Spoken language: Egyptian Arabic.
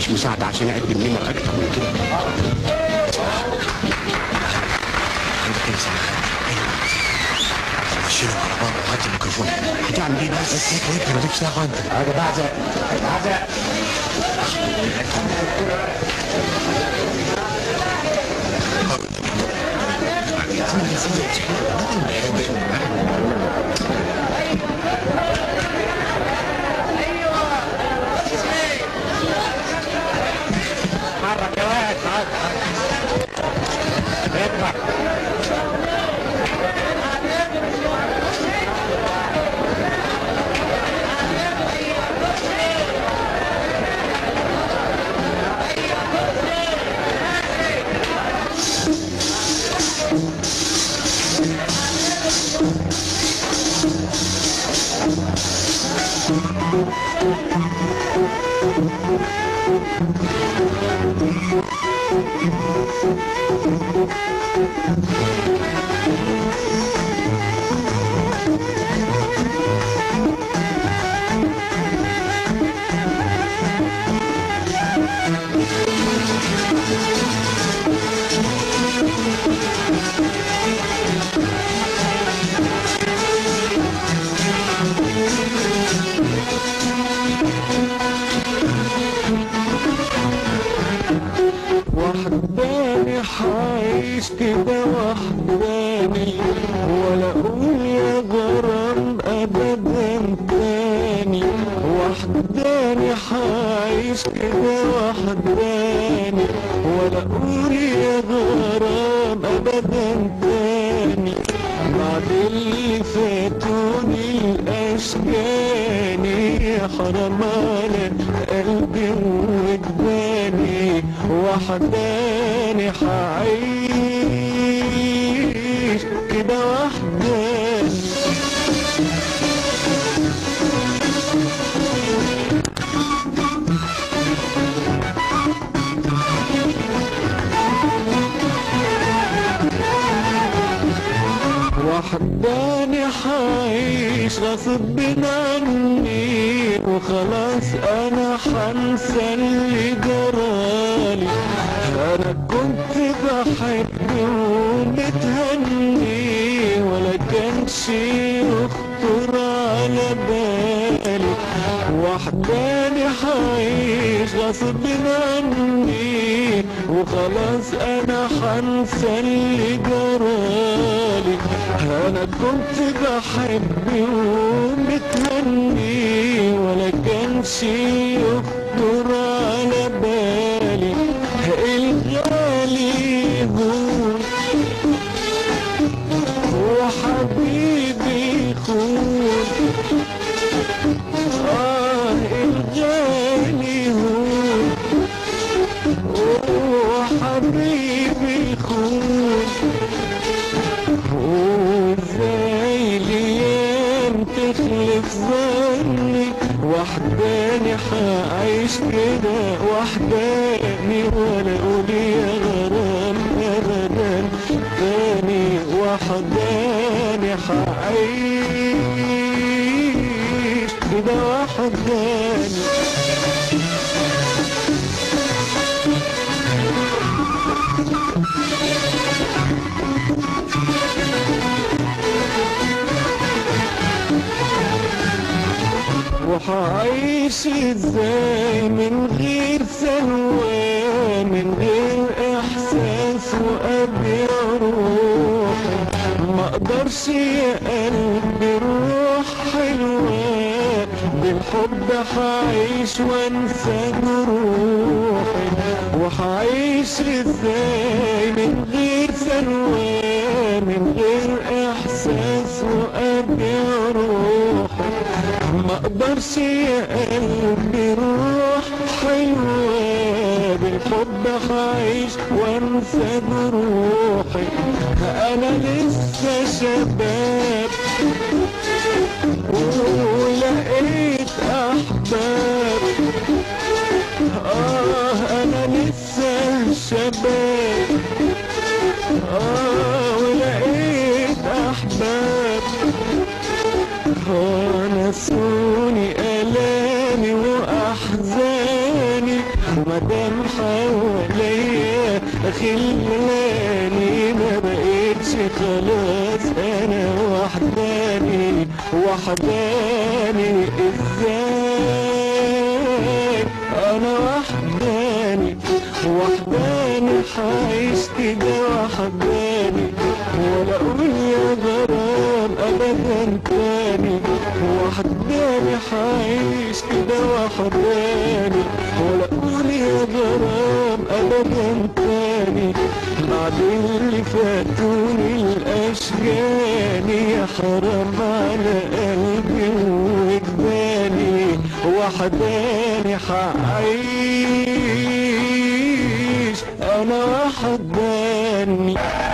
مش مساعدة عشان اقدم لنا اكتر من كده عندك ايه سامح طب مشينا على بره وهات الميكروفون هتعمل ايه بس؟ بس هيك وانت مالكش دعوه انت هذا بعزة بعزة حرك يا واد حرك اطلع وحداني حعيش كده وحداني ولا اقول يا غرام ابدا تاني وحداني حعيش كده وحداني ولا اقول يا غرام ابدا تاني بعد اللي فاتوني الاشجاني حرام على قلبي وجداني وحداني حعيش كده وحداني وحداني حعيش غصب عني وخلاص انا حنسى اللي جرالي انا كنت بحب ومتهني ولا كانش يخطر على بالي وحداني حعيش غصب عني وخلاص انا حنسى اللي جرالي انا كنت بحب ومتهني ولا كانش يخطر على بالي الغالي هون وحبيبي خون آه الغالي هون وحبيبي خون وازاي الايام تخلف ظني وحداني حعيش كده وحداني ولا اقول يا غرام ابدا تاني وحداني حعيش كده وحداني وحعيش ازاي من غير سلوى من غير احساس وابي روحي ما اقدرش يا قلبي روح حلوة بالحب حعيش وانسى جروحي وحعيش ازاي من غير سلوى من غير احساس وابي روحي ما اقدرش يا قلبي روح حلوة بالحب حعيش وانسى جروحي انا لسه شباب ولقيت احباب اه انا لسه شباب اه ولقيت احباب نسوني الامي واحزاني وما وحداني ازاي انا وحداني وحداني حعيش كده وحداني ولا اقول يا غرام ابدا تاني وحداني حعيش كده وحداني ولا اقول يا غرام ابدا تاني بعد اللي فاتوني الاشجاني يا حرام على قلبي وجداني وحداني حعيش انا وحداني